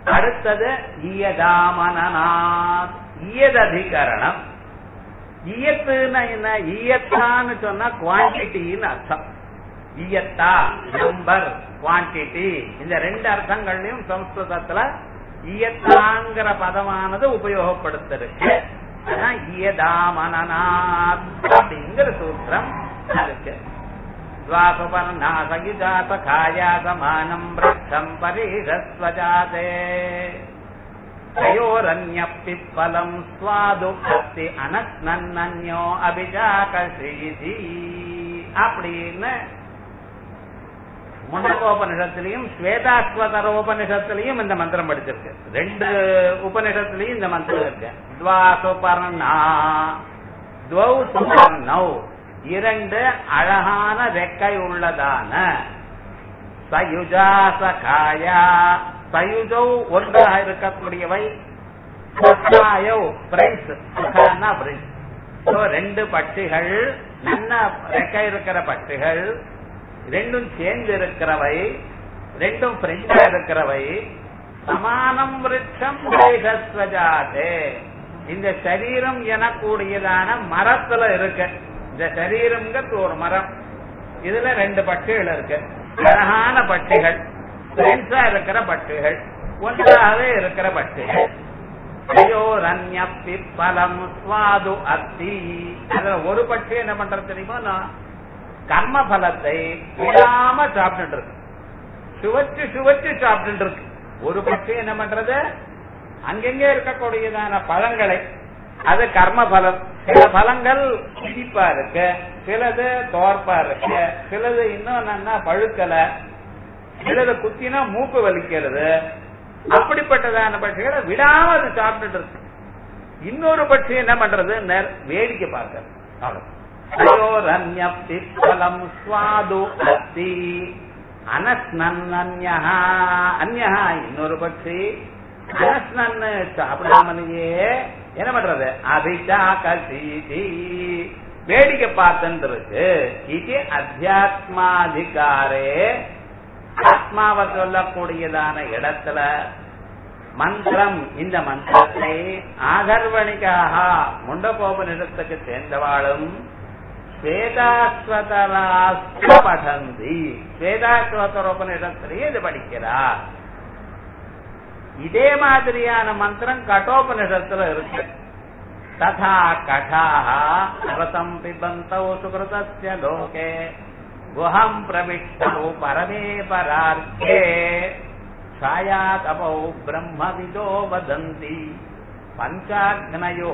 அடுத்தது ஈயதாமனாத் ஈயததிகரணம் ஈயத்துன்னா என்ன ஈயத்தான்னு சொன்னா குவான்டிட்டின்னு அர்த்தம் ஈயத்தா நம்பர் குவான்டிட்டி இந்த ரெண்டு அர்த்தங்கள்லயும் சம்ஸ்கிருதத்துல ஈயத்தாங்கிற பதமானது உபயோகப்படுத்திருக்கு அதான் ஈயதாமனாத் அப்படிங்கிற சூத்திரம் இருக்கு द्वासुपर्णासयुजासखाया समानम् वृक्षम् परीरस्वजाते तयोरन्यपिप्पलम् स्वादु अस्ति अनस्नन्यो அபிஜாகசீதி அப்படின்னு முண்டகோபனிஷத்திலையும் ஸ்வேதாஸ்வதரோபனிஷத்திலையும் இந்த மந்திரம் படிச்சிருக்கு ரெண்டு உபனிஷத்திலையும் இந்த மந்திரம் இருக்கு துவாசுபர்ணா துவௌ சுபர்ணௌ இரண்டு அழகான ரெக்கை உள்ளதான சயுஜா சகாயா சயுஜௌ ஒன்றாக இருக்கக்கூடியவை சகாயோ பிரைஸ் சகானா பிரைஸ் ரெண்டு பட்சிகள் நல்ல ரெக்கை இருக்கிற பட்சிகள் ரெண்டும் சேர்ந்து இருக்கிறவை ரெண்டும் பிரெஞ்சா இருக்கிறவை சமானம் விருட்சம் தேகஸ்வஜாதே இந்த சரீரம் எனக்கூடியதான மரத்துல இருக்கு இந்த சரீரம்ங்கிறது ஒரு மரம் இதுல ரெண்டு பட்சிகள் இருக்கு அழகான பட்சிகள் பிரெஞ்சா இருக்கிற பட்சிகள் ஒன்றாகவே இருக்கிற பட்சிகள் அயோரண்ய பிப்பலம் சுவாது அத்தி அதுல ஒரு பட்சி என்ன பண்றது தெரியுமா நான் கர்ம பலத்தை விடாம சாப்பிட்டு இருக்கு சுவச்சு சுவச்சு சாப்பிட்டு இருக்கு ஒரு பட்சி என்ன பண்றது அங்கெங்கே இருக்கக்கூடியதான பழங்களை அது கர்ம பலம் சில பழங்கள் இனிப்பா இருக்கு சிலது தோற்பா இருக்கு சிலது இன்னும் நல்லா பழுக்கல சிலது குத்தினா மூக்கு வலிக்கிறது அப்படிப்பட்டதான பட்சிகளை விடாம அது சாப்பிட்டுட்டு இருக்கு இன்னொரு பட்சி என்ன பண்றது வேடிக்கை பார்க்கறது அவ்வளவு பிப்பலம் சுவாது அத்தி அனஸ்னன்யா அந்யா இன்னொரு பட்சி அனஸ்னன்னு சாப்பிடாமலேயே என்ன பண்றது அபிஷா கசீதி வேடிக்கை பார்த்துட்டு இருக்கு இது அத்தியாத்மாதிகாரே ஆத்மாவை சொல்லக்கூடியதான இடத்துல மந்திரம் இந்த மந்திரத்தை ஆகர்வணிக்காக முண்டகோபனிடத்துக்கு சேர்ந்தவாளும் ஸ்வேதாஸ்வதராஸ்த படந்தி ஸ்வேதாஸ்வதரோபனிடத்திலேயே இது படிக்கிறார் இதே மாதிரியான மந்திரம் கட்டோபனிஷத்துல இருக்கு ததா கடாக ரதம் பிபந்தௌ சுகிருதஸ்ய லோகே குஹம் பிரவிஷ்டௌ பரமே பரார்த்தே छाया तपौ ब्रह्मविदो वदन्ति पञ्चाग्नयो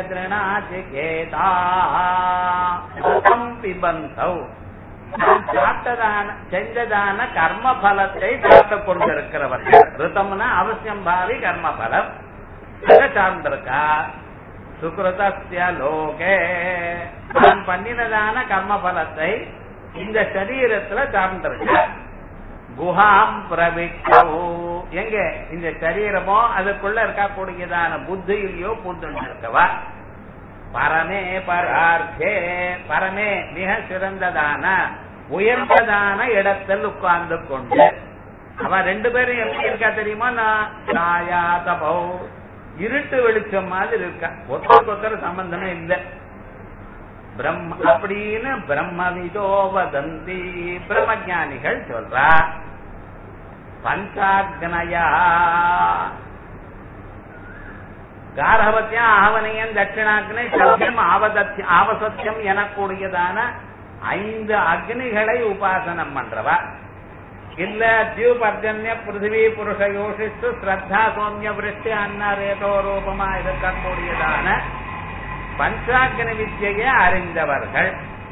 ஏகதிரணாச்சிகேதாம் பிபந்தௌ சாப்பிட்டதான செஞ்சதான கர்ம பலத்தை சாப்பிட்டு கொண்டிருக்கிறவர்கள் ரிதம்னா அவசியம் பாவி கர்ம பலம் அதை சார்ந்திருக்கா சுக்ருதஸ்ய லோகே நான் பண்ணினதான கர்ம பலத்தை இந்த சரீரத்துல சார்ந்திருக்க குஹாம் பிரவிட்டோ எங்க இந்த சரீரமோ அதுக்குள்ள இருக்கக்கூடியதான புத்தியிலையோ பூந்து இருக்கவா பரமே பரார்த்தே பரமே மிக சிறந்ததான உயர்ந்ததான இடத்தில் உட்கார்ந்து கொண்டு அவன் ரெண்டு பேரும் எப்படி இருக்கா தெரியுமா நான் சாயா தபோ இருட்டு வெளிச்சம் மாதிரி இருக்கா ஒருத்தருக்கு ஒருத்தர் சம்பந்தமே இல்லை பிரம்ம அப்படின்னு பிரம்மவிதோ வதந்தி பிரம்மஜானிகள் சொல்றா பஞ்சாக்னயா காரவத்தியம் ஆவனையன் தட்சிணாக்னை சத்தியம் ஆவதத்தியம் ஆவசத்தியம் எனக்கூடியதான ஐந்து அக்னிகளை உபாசனம் பண்றவா இல்ல தியூபர்ஜன்ய பிருத்திவி புருஷ யோசித்து ஸ்ரத்தா சோமிய விருஷ்டி அன்ன ரேதோ ரூபமா இருக்கக்கூடியதான பஞ்சாக்னி வித்தியை அறிந்தவர்கள்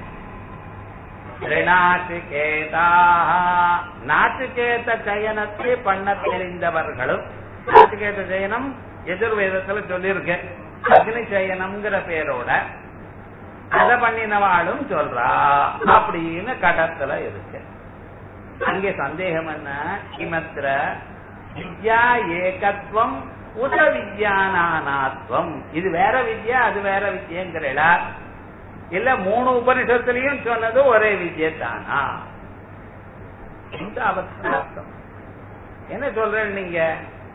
நாட்டுக்கேத்த சயனத்தை பண்ண தெரிந்தவர்களும் நாட்டுக்கேத்த சயனம் எதிர்வேதத்துல சொல்லியிருக்கு அக்னி சயனம்ங்கிற பேரோட அதை பண்ணினவாளும் சொல்றா அப்படின்னு கடத்துல இருக்கு அங்கே சந்தேகம் என்ன கிமத்திர வித்யா ஏகத்துவம் உத வித்யானாத்வம் இது வேற வித்யா அது வேற வித்யங்கிறா இல்ல மூணு உபனிஷத்துலயும் சொன்னது ஒரே வித்யை தானா இந்த அவஸ்தார்த்தம் என்ன சொல்றேன் நீங்க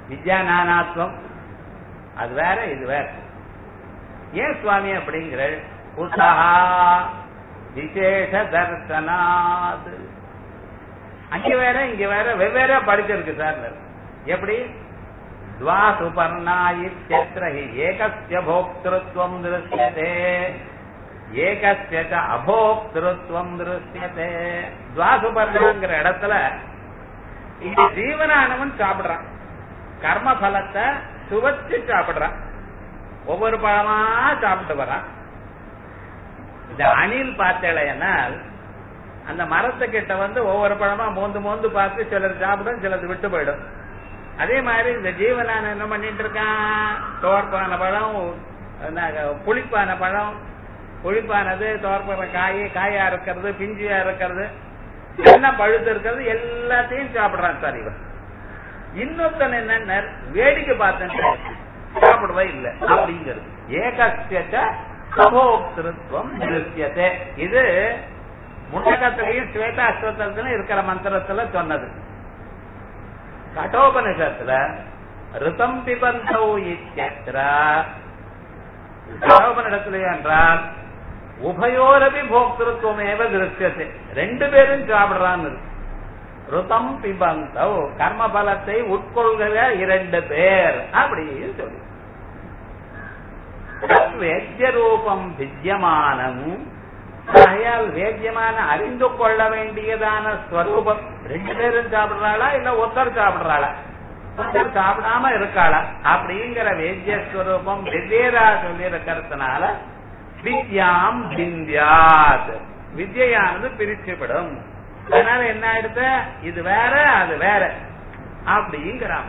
வித்யா நானாத்வம் அது வேற இது வேற ஏன் சுவாமி அப்படிங்கிற உத்தகா விசேஷ தர்சனாத் அங்க வேற இங்க வேற வெவ்வேறா படிச்சிருக்கு சார் எப்படி द्वा सुपर्णा इत्यत्र हि एकस्य भोक्तृत्वम् दृश्यते ஏகஸ்ய ச அபோக்திருத்துவம் திருஷ்யத்தே துவாசுபர்ணங்கிற இடத்துல இந்த ஜீவனானவன் சாப்பிடுறான் கர்ம பலத்தை சுவைச்சு சாப்பிடுறான் ஒவ்வொரு பழமா சாப்பிட்டு வரான் இந்த அணில் பார்த்தேனால் அந்த மரத்துக்கிட்ட வந்து ஒவ்வொரு பழமா மோந்து மோந்து பார்த்து சிலர் சாப்பிடும் சிலர் விட்டு போயிடும் அதே மாதிரி இந்த ஜீவனான என்ன பண்ணிட்டு இருக்கான் தோற்பான பழம் புளிப்பான பழம் புளிப்பானது தோற்பற காய் காயா இருக்கிறது பிஞ்சியா இருக்கிறது என்ன பழுத்து இருக்கிறது எல்லாத்தையும் சாப்பிடுறான் சார் இவன் இன்னொருத்தன் என்ன வேடிக்கை பார்த்தேன் சாப்பிடவே இல்லை அப்படிங்கிறது ஏகஸ்யச்ச சபோக்திருத்துவம் நிறுத்தியதே இது முண்டகத்திலையும் ஸ்வேதாஸ்வத்திலும் இருக்கிற மந்திரத்துல சொன்னது கட்டோபனிஷத்துல ரிதம் பிபந்தௌ இத்தியத்திர கட்டோபனிடத்துல என்றால் உபயோரபி போக்திருத்துவமேவ திருஷ்யத்தை ரெண்டு பேரும் சாப்பிடுறான்னு ருதம் பிபந்தவ் கர்ம பலத்தை உட்கொள்கிற இரண்டு பேர் அப்படின்னு சொல்லி வேத்திய ரூபம் வித்தியமானம் ஆகையால் வேத்தியமான அறிந்து கொள்ள வேண்டியதான ஸ்வரூபம் ரெண்டு பேரும் சாப்பிடுறாளா இல்ல ஒருத்தர் சாப்பிடுறாளா ஒருத்தர் சாப்பிடாம இருக்காளா அப்படிங்கிற வேத்திய ஸ்வரூபம் வெவ்வேறா சொல்லி இருக்கிறதுனால வித்யாம் பிந்தியாத் வித்யானது பிரிச்சுவிடும் அதனால என்ன ஆயிடுது இது வேற அது வேற அப்படிங்கிறாம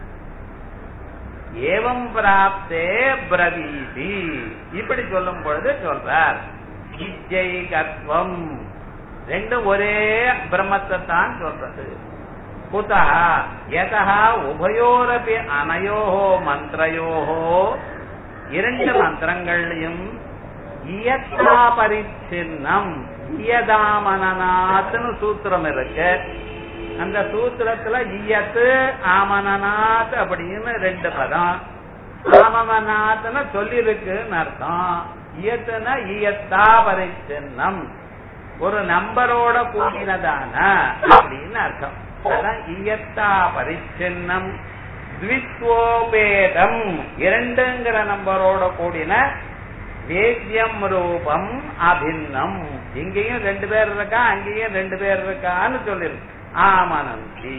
ஏவம் பிராப்தே பிரவீதி இப்படி சொல்லும் பொழுது சொல்றார் விஜய்கத்வம் ரெண்டும் ஒரே பிரம்மத்தை தான் சொல்றது குதா யதா உபயோரபி அனயோஹோ மந்திரயோஹோ இரண்டு மந்திரங்களையும் இயத்தா பரிச்சின்னம் இயதாமனநாத்னு சூத்திரம் இருக்கு அந்த சூத்திரத்துல இயத்து ஆமனநாத் அப்படின்னு ரெண்டு பதம் ஆமமநாத்னு சொல்லிருக்குன்னு அர்த்தம் இயத்துனா இயத்தா பரிச்சின்னம் ஒரு நம்பரோட கூடினதான அப்படின்னு அர்த்தம் அதான் இயத்தா பரிச்சின்னம் த்வித்வோபேதம் இரண்டுங்கிற நம்பரோட கூடின வேத்தியம் ரூபம் அபின்னம் இங்கேயும் ரெண்டு பேர் இருக்கா அங்கேயும் ரெண்டு பேர் இருக்கான்னு சொல்லிருக்கு ஆமனந்தி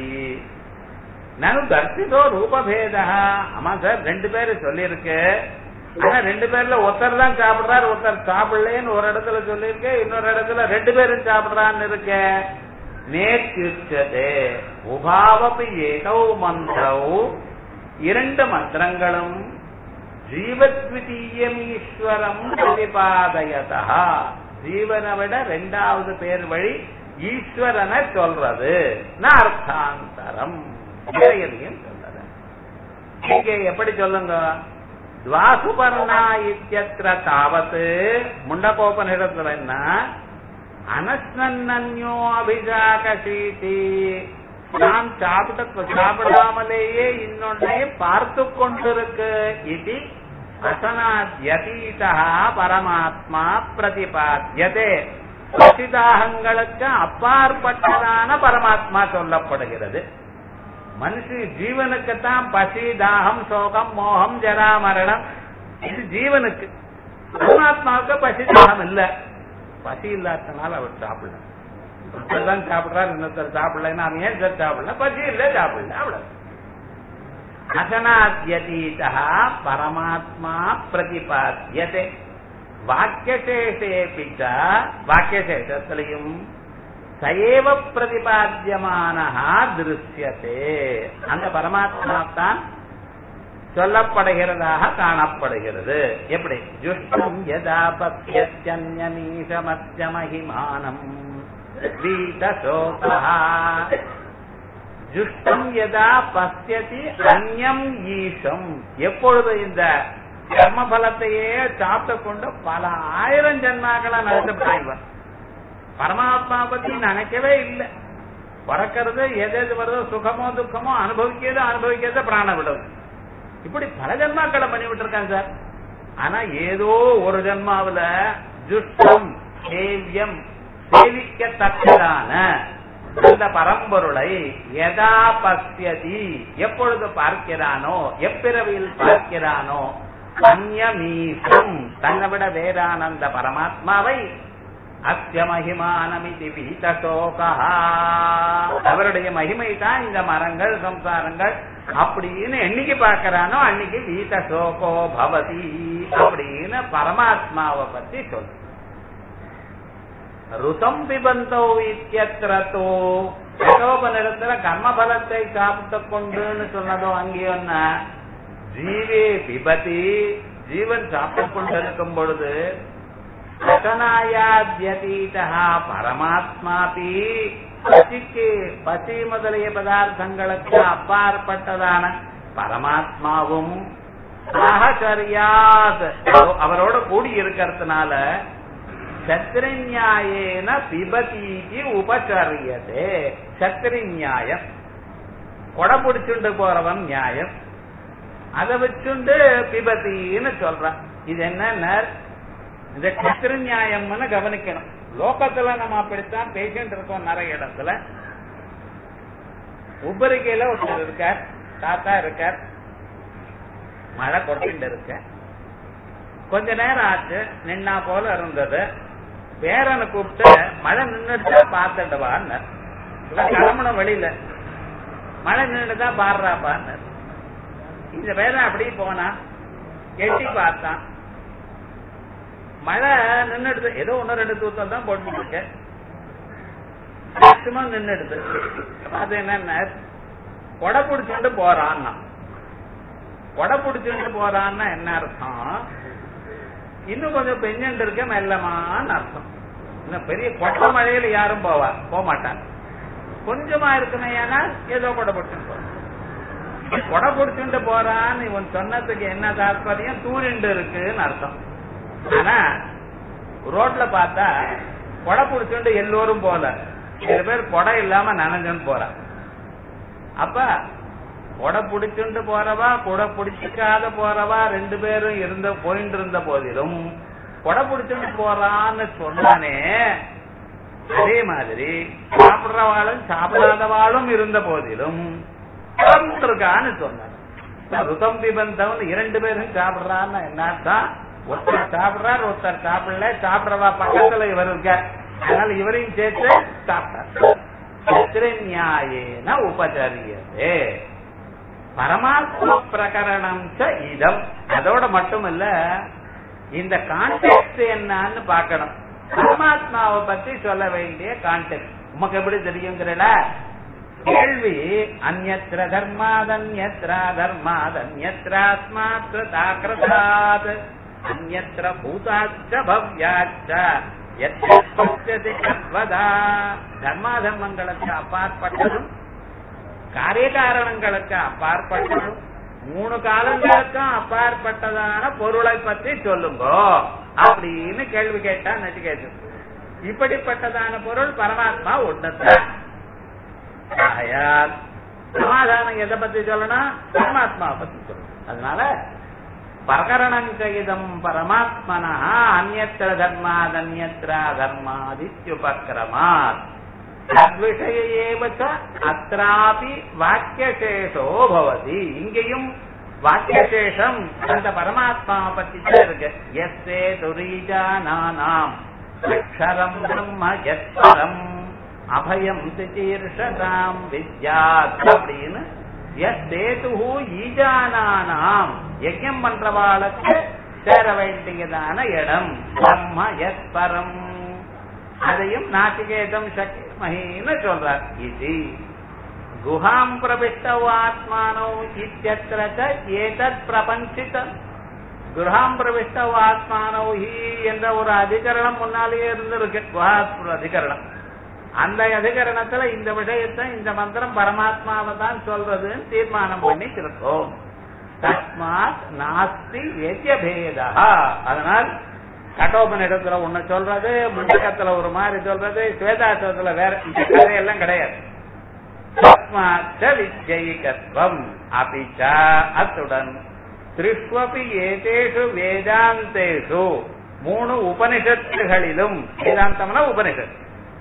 நனு தர்சிதோ ரூபபேதா ஆமா சார் ரெண்டு பேரு சொல்லியிருக்கு ஆனா ரெண்டு பேர்ல ஒருத்தர் தான் சாப்பிடுறாரு ஒருத்தர் சாப்பிடலன்னு ஒரு இடத்துல சொல்லியிருக்கு இன்னொரு இடத்துல ரெண்டு பேரும் சாப்பிடுறான்னு இருக்க நேர்த்தியுச்சதே உபாவபி ஏகௌ மந்திரவு இரண்டு மந்திரங்களும் ஜீவத்விதீயம் ஈஸ்வரம் பிரதிபாதயதா ஜீவனை விட ரெண்டாவது பேர் வழி ஈஸ்வரனை சொல்றது அர்த்தாந்தரம் எதையும் சொல்றது இங்க எப்படி சொல்லுங்க துவாசுபர்ணா இத்தியத்திர தாவத்து முண்டகோபனிடத்துல என்ன அனஸ்னன்யோ அபிஜாகசீதி நான் சாப்பிட்ட சாப்பிடாமலேயே இன்னொன்னை பார்த்து கொண்டிருக்கு இது அசனாத்யதீதா பரமாத்மா பிரதிபாத்தியதே பசிதாகங்களுக்கு அப்பாற்பட்டதான பரமாத்மா சொல்லப்படுகிறது மனுஷ ஜீவனுக்குத்தான் பசி தாகம் சோகம் மோகம் ஜரா மரணம் இது ஜீவனுக்கு பரமாத்மாவுக்கு பசி தாகம் இல்ல பசி இல்லாதனால அவர் சாப்பிடல ஒருத்தர் தான் சாப்பிடுறாரு இன்னொருத்தர் சாப்பிடலன்னா அவன் ஏன் சார் சாப்பிடல பசி இல்ல சாப்பிடல அவ்வளவு அசனாத்யதீதா பரமாத்மா பிரதிபாத்தியதே வாக்கியசேஷேபி வாக்கியசேஷத்திலையும் சயேவ பிரதிபாத்தியமான திருஷ்யத்தே அந்த பரமாத்மா தான் சொல்லப்படுகிறதாக காணப்படுகிறது எப்படி ஜுஷ்டம் யதா பத்தியன்யமீசமத்திய மகிமானம் வீதசோதா ஜுஷ்டம் யதா பசியதி அந்யம் ஈஷம் எப்பொழுது இந்த கர்ம பலத்தையே சாப்பிட்டு கொண்டு பல ஆயிரம் ஜன்மாக்களா நடந்துட்டான் இவன் பரமாத்மா பத்தி நினைக்கவே இல்லை பிறக்கிறது எது எது வருதோ சுகமோ துக்கமோ அனுபவிக்கிறது அனுபவிக்கிறத பிராண விடும் இப்படி பல ஜென்மாக்களை பண்ணி விட்டுருக்காங்க சார் ஆனா ஏதோ ஒரு ஜென்மாவுல ஜுஷ்டம் சேவியம் சேவிக்கத்தக்கதான அந்த பரம்பொருளை எதா பசியதி எப்பொழுது பார்க்கிறானோ எப்பிறவியில் பார்க்கிறானோ அந்யமீசம் தன்னை விட வேறான அந்த பரமாத்மாவை அஸ்ய மகிமானமிதி வீதசோகா அவருடைய மகிமை தான் இந்த மரங்கள் சம்சாரங்கள் அப்படின்னு என்னைக்கு பார்க்கறானோ அன்னைக்கு வீதசோகோ பவதி அப்படின்னு பரமாத்மாவை பத்தி சொல்லு ருதம் பிபந்தோ இத்தியத்திரத்தோ யதோபனிடத்துல கர்மபலத்தை சாப்பிட்டு கொண்டுன்னு சொன்னதோ அங்கேயும் ஜீவே பிபதி ஜீவன் சாப்பிட்டு கொண்டிருக்கும் பொழுது ரசனாயாத்யதீதா பரமாத்மாபி பசிக்கு பசி முதலிய பதார்த்தங்களுக்கு அப்பாற்பட்டதான பரமாத்மாவும் சாகச்சரியாத் அவரோட கூடி இருக்கிறதுனால சத்திரநியாயேன பிபதீதி உபச்சரியதே சத்திரி நியாயம் கொடை பிடிச்சுண்டு போறவன் நியாயம் அதை வச்சுண்டு பிபத்தின்னு சொல்றான் இது என்ன இந்த சத்திர நியாயம்னு கவனிக்கணும் லோகத்துல நம்ம அப்படித்தான் பேசிட்டு இருக்கோம் நிறைய இடத்துல உபரிக்கையில ஒருத்தர் இருக்கார் தாத்தா இருக்கார் மழை கொட்டிட்டு இருக்க கொஞ்ச நேரம் ஆச்சு நின்னா போல இருந்தது பேரனை கூப்பிட்டு மழை நின்றுட்டா பார்த்துட்டு வான்னு கிளம்பணும் வெளியில மழை நின்றுட்டா பாடுறாப்பான்னு இந்த பேரன் அப்படி போனா எட்டி பார்த்தான் மழை நின்னுடுது ஏதோ ஒன்னு ரெண்டு தூத்தம் தான் போட்டு இருக்கு மேக்சிமம் நின்னுடுது அது என்னன்னா கொடை பிடிச்சுட்டு போறான்னா கொடை பிடிச்சுட்டு போறான்னா என்ன அர்த்தம் இன்னும் கொஞ்சம் பெஞ்சண்டு இருக்க மெல்லமான்னு அர்த்தம் இன்னும் பெரிய கொட்டை மழையில யாரும் போவா போக மாட்டாங்க கொஞ்சமா இருக்குமே ஏன்னா ஏதோ கொடை பிடிச்சுட்டு போறான் கொடை பிடிச்சுட்டு போறான்னு இவன் சொன்னதுக்கு என்ன தாற்பயம் தூரிண்டு இருக்குன்னு அர்த்தம் ஆனா ரோட்ல பார்த்தா கொடை பிடிச்சுட்டு எல்லோரும் போல சில பேர் கொடை இல்லாம நனைஞ்சுன்னு போறான் அப்ப கொடை பிடிச்சுட்டு போறவா கொடை பிடிச்சிக்காத போறவா ரெண்டு பேரும் இருந்த போயிட்டு இருந்த போதிலும் கொடை பிடிச்சுட்டு போறான்னு சொன்னானே அதே மாதிரி சாப்பிடுறவாளும் சாப்பிடாதவாளும் இருந்த போதிலும் இருக்கான்னு சொன்னார் ருதம் பிபந்தம் இரண்டு பேரும் சாப்பிடுறான்னு என்னத்தான் ஒருத்தர் சாப்பிடுறார் ஒருத்தர் சாப்பிடல சாப்பிடறவா பக்கத்துல இவர் இருக்க அதனால இவரையும் சேர்த்து சாப்பிட்டார் நியாயேன உபச்சரியதே பரமாத்ம பிரகரணம் இதம் அதோட மட்டும் இல்ல இந்த கான்டெக்ட் என்னன்னு பாக்கணும் பரமாத்மாவை பத்தி சொல்ல வேண்டிய கான்டெக்ட் உமக்கு எப்படி தெரியுங்கிறல கேள்வி அந்நத்திர தர்மாதன்யத்ரா தர்மாதன்யத்ராஸ்மாத் கிருதாத் அந்நத்திர பூதாச்ச பவ்யாச்ச சர்வதா தர்மாதர்மங்களுக்கு அப்பாற்பட்டதும் காரியகாரணங்களுக்கு அப்பாற்பட்டதும் மூணு காலங்களுக்கும் அப்பாற்பட்டதான பொருளை பத்தி சொல்லுங்க அப்படின்னு கேள்வி கேட்டா நச்சிகேது இப்படிப்பட்டதான பொருள் பரமாத்மா ஒண்ணுதான் ஆகையால் சமாதானம் எதை பத்தி சொல்லணும் பரமாத்மாவை பத்தி சொல்லணும் அதனால பிரகரணங்கயிதம் பரமாத்மனா அந்நத்திர தர்மாதன்யத்ரா தர்மாதித்யுபக்கிரமாத் தத்விஷய ஏவ அत्रापि வாக்கியசேஷோ பவதி இங்கேயும் வாக்கியசேஷம் அந்த பரமாத்மா பத்தி தான் இருக்கு எஸ்ஸே துரீஜானாம் அக்ஷரம் பிரம்ம எஸ்வரம் அபயம் சிதீர்ஷதாம் வித்யாத் அப்படின்னு எஸ் சேது ஈஜானானாம் யஜ்யம் பண்றவாளுக்கு சேர வேண்டியதான இடம் பிரம்ம எஸ் பரம் அதையும் நாசிகேதம் சக்திமகின்னு சொல்றார் இது குஹாம் பிரவிஷ்டவ் ஆத்மானோ இத்தியத்திர ஏதத் பிரபஞ்சிதம் குஹாம் பிரவிஷ்டவ் ஆத்மானோ ஹி என்ற ஒரு அதிகரணம் முன்னாலேயே இருந்திருக்கு குஹா அதிகரணம் அந்த அதிகரணத்துல இந்த விஷயத்தை இந்த மந்திரம் பரமாத்மாவை தான் சொல்றதுன்னு தீர்மானம் பண்ணி இருக்கோம் தஸ்மாத் நாஸ்தி பேதா அதனால் கட்டோபனிடத்துல ஒண்ணு சொல்றது முண்டகத்துல ஒரு மாதிரி சொல்றது சுவேதாசத்துல வேற இந்த கதையெல்லாம் கிடையாது தஸ்மாச்ச விஜயிகத்வம் அபிச்ச அத்துடன் திருஷ்வபி ஏதேஷு வேதாந்தேஷு மூணு உபனிஷத்துகளிலும் வேதாந்தம்னா உபனிஷத்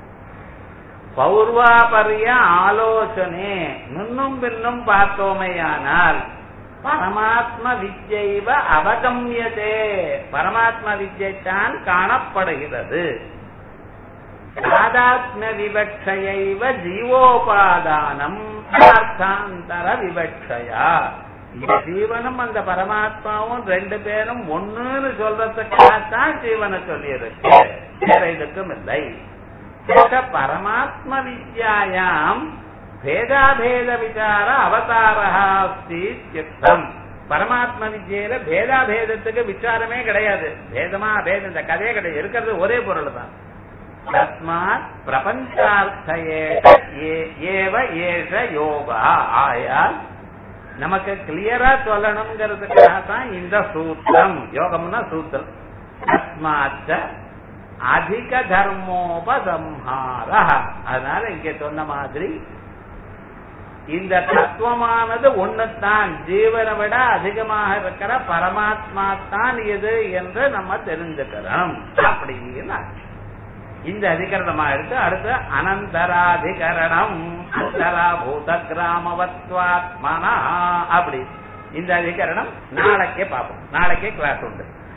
பௌர்வாபரிய ஆலோசனை முன்னும் பின்னும் பார்த்தோமையானால் பரமாத்ம வித்யைவ அவகமியதே பரமாத்ம வித்யைத்தான் காணப்படுகிறது சாதாத்ம விவட்சையைவ ஜீவோபாதானம் அர்த்தாந்தர விவட்சையா இந்த ஜீவனும் அந்த பரமாத்மாவும் ரெண்டு பேரும் ஒண்ணுன்னு சொல்றதுக்காகத்தான் ஜீவனை சொல்லியிருக்கு வேற இதுக்கும் இல்லை பரமாத்ம வித்யாயாம் பேதாபேத விசார அவதாரா அஸ்தி இத்யுக்தம் பரமாத்ம வித்யில பேதாபேதத்துக்கு விசாரமே கிடையாது பேதமா பேதம் இந்த கதையே கிடையாது இருக்கிறது ஒரே பொருள் தான் தஸ்மாத் பிரபஞ்சார்த்த ஏவ ஏஷ யோகா ஆயால் நமக்கு கிளியரா சொல்லணுங்கிறதுக்காக தான் இந்த சூத்திரம் யோகம்னா சூத்திரம் தஸ்மாச்ச அதிக தர்மோபசம்ஹார அதனால இங்க சொன்ன மாதிரி இந்த தத்துவமானது ஒண்ணுத்தான் ஜீவனை விட அதிகமாக இருக்கிற பரமாத்மா தான் இது என்று நம்ம தெரிஞ்சுக்கிறோம் அப்படின்னு இந்த அதிகரணமா எடுத்து அடுத்து அனந்தராதிகரணம் அந்தராபூத கிராமவத்வாத்மனா அப்படி இந்த அதிகரணம் நாளைக்கே பார்ப்போம் நாளைக்கே கிளாஸ் உண்டு